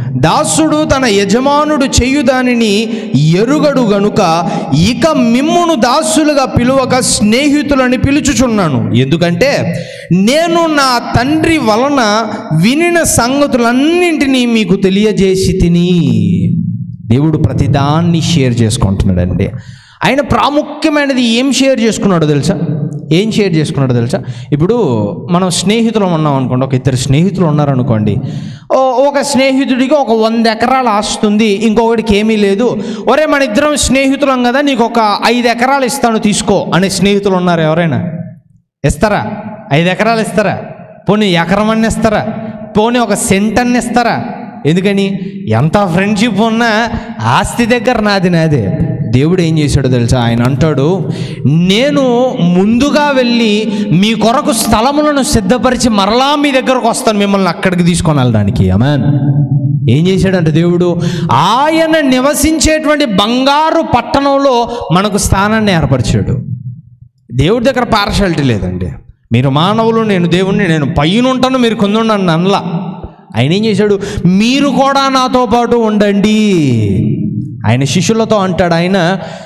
దాసుడు తన యజమానుడు చేయు దానిని ఎరుగడు గనుక ఇక మిమ్మును దాసులుగా పిలువక స్నేహితులని పిలుచుచున్నాను ఎందుకంటే నేను నా తండ్రి వలన వినిన సంగతులన్నింటినీ మీకు తెలియజేసి తిని దేవుడు ప్రతిదాన్ని షేర్ చేసుకుంటున్నాడండి ఆయన ప్రాముఖ్యమైనది ఏం షేర్ చేసుకున్నాడో తెలుసా ఏం షేర్ చేసుకున్నాడో తెలుసా ఇప్పుడు మనం స్నేహితులం ఉన్నాం అనుకోండి ఒక ఇద్దరు స్నేహితులు ఉన్నారనుకోండి ఓ- ఒక స్నేహితుడికి ఒక వంద ఎకరాలు ఆస్తుంది ఇంకొకటికి ఏమీ లేదు ఒరే మన ఇద్దరం స్నేహితులం కదా నీకు ఒక ఐదు ఎకరాలు ఇస్తాను తీసుకో అనే స్నేహితులు ఉన్నారు ఎవరైనా ఇస్తారా ఐదు ఎకరాలు ఇస్తారా పోనీ ఎకరం అన్న ఇస్తారా పోనీ ఒక సెంట్ అన్న ఇస్తారా ఎందుకని ఎంత ఫ్రెండ్షిప్ ఉన్నా ఆస్తి దగ్గర నాది నాదే దేవుడు ఏం చేశాడో తెలుసా ఆయన అంటాడు నేను ముందుగా వెళ్ళి మీ కొరకు స్థలములను సిద్ధపరిచి మరలా మీ దగ్గరకు వస్తాను మిమ్మల్ని అక్కడికి తీసుకొని వెళ్ళడానికి అమాన్ ఏం చేశాడంటే దేవుడు ఆయన నివసించేటువంటి బంగారు పట్టణంలో మనకు స్థానాన్ని ఏర్పరిచాడు దేవుడి దగ్గర పార్షాలిటీ లేదండి మీరు మానవులు నేను దేవుణ్ణి నేను పైన ఉంటాను మీరు కింద ఉండండి అనలా ఆయన ఏం చేశాడు మీరు కూడా నాతో పాటు ఉండండి ఆయన శిష్యులతో అంటాడు ఆయన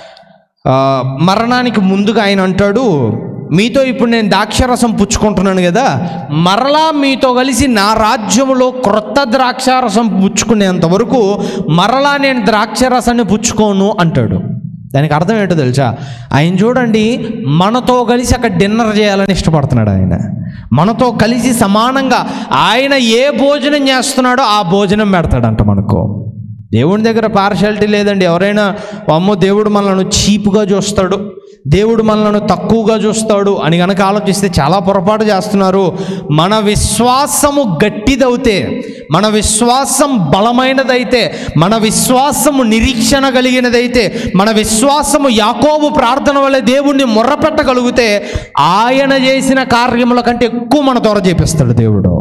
ఆ, మరణానికి ముందుగా ఆయన అంటాడు మీతో ఇప్పుడు నేను ద్రాక్షరసం పుచ్చుకుంటున్నాను కదా మరలా మీతో కలిసి నా రాజ్యములో క్రొత్త ద్రాక్షారసం పుచ్చుకునేంత వరకు మరలా నేను ద్రాక్షరసాన్ని పుచ్చుకోను అంటాడు దానికి అర్థం ఏంటో తెలుసా ఆయన చూడండి మనతో కలిసి అక్కడ డిన్నర్ చేయాలని ఇష్టపడుతున్నాడు ఆయన మనతో కలిసి సమానంగా ఆయన ఏ భోజనం చేస్తున్నాడో ఆ భోజనం పెడతాడంట మనకు దేవుని దగ్గర పార్షాలిటీ లేదండి ఎవరైనా అమ్మో దేవుడు మనల్ని చీప్గా చూస్తాడు దేవుడు మనల్ని తక్కువగా చూస్తాడు అని కనుక ఆలోచిస్తే చాలా పొరపాటు చేస్తున్నారు మన విశ్వాసము గట్టిదవుతే మన విశ్వాసం బలమైనదైతే మన విశ్వాసము నిరీక్షణ కలిగినదైతే మన విశ్వాసము యాకోబు ప్రార్థన వల్ల దేవుణ్ణి మొర్రపెట్టగలిగితే ఆయన చేసిన కార్యముల కంటే ఎక్కువ మన త్వర చేపిస్తాడు దేవుడు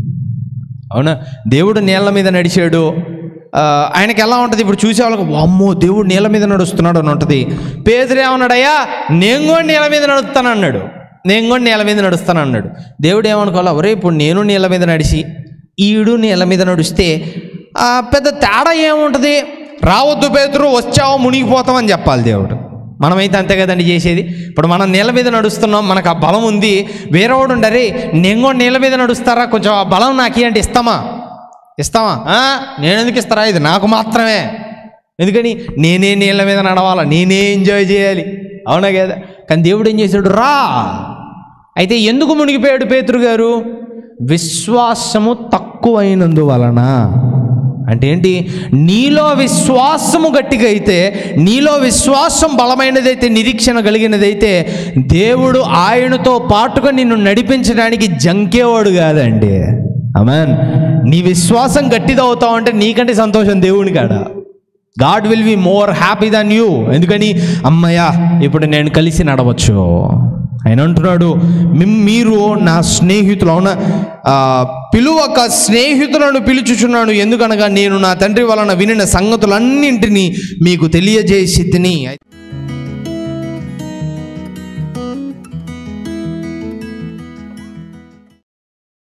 అవునా దేవుడు నీళ్ళ మీద నడిచాడు ఆ, ఆయనకి ఎలా ఉంటుంది ఇప్పుడు చూసే వాళ్ళకి అమ్మో దేవుడు నీళ్ళ మీద నడుస్తున్నాడు అని ఉంటుంది పేదరు ఏమన్నాడయ్యా నేను కూడా నీళ్ళ మీద నడుస్తాను అన్నాడు నేను కూడా నీళ్ళ మీద నడుస్తాను అన్నాడు దేవుడు ఏమనుకోవాలి ఒరే ఇప్పుడు నేను నీళ్ళ మీద నడిచి ఈడు నీళ్ళ మీద నడిస్తే ఆ, పెద్ద తేడా ఏముంటుంది రావద్దు పేదరు వచ్చావు మునిగిపోతాం అని చెప్పాలి దేవుడు మనమైతే అంతే కదండి చేసేది ఇప్పుడు మనం నీళ్ళ మీద నడుస్తున్నాం మనకు ఆ బలం ఉంది వేరేవాడు ఉండరే నేను కూడా నీళ్ళ మీద నడుస్తారా కొంచెం ఆ బలం నాకి అంటే ఇస్తామా ఇస్తామా ఆ? నేను ఎందుకు ఇస్తారా ఇది నాకు మాత్రమే ఎందుకని నేనే నీళ్ళ మీద నడవాలా నేనే ఎంజాయ్ చేయాలి అవునా కదా కానీ దేవుడు ఏం చేశాడు రా అయితే ఎందుకు మునిగిపోయాడు పేతురు గారు విశ్వాసము తక్కువైనందువలన అంటే ఏంటి నీలో విశ్వాసము గట్టిగా అయితే నీలో విశ్వాసం బలమైనదైతే నిరీక్షణ కలిగినదైతే దేవుడు ఆయనతో పాటుగా నిన్ను నడిపించడానికి జంకేవాడు కాదండి అమెన్ నీ విశ్వాసం గట్టిదవుతావు అంటే నీకంటే సంతోషం దేవుని కాడ God will be more happy than you ఎందుకని అమ్మయ్యా ఇప్పుడు నేను కలిసి నడవచ్చు ఆయన అంటున్నాడు "మిమ్- మీరు నా స్నేహితులు అవునా ఆ, పిలువక స్నేహితులను పిలుచుచున్నాను ఎందుకనగా నేను నా తండ్రి వలన వినిన సంగతులన్నింటినీ మీకు తెలియజేసి తిని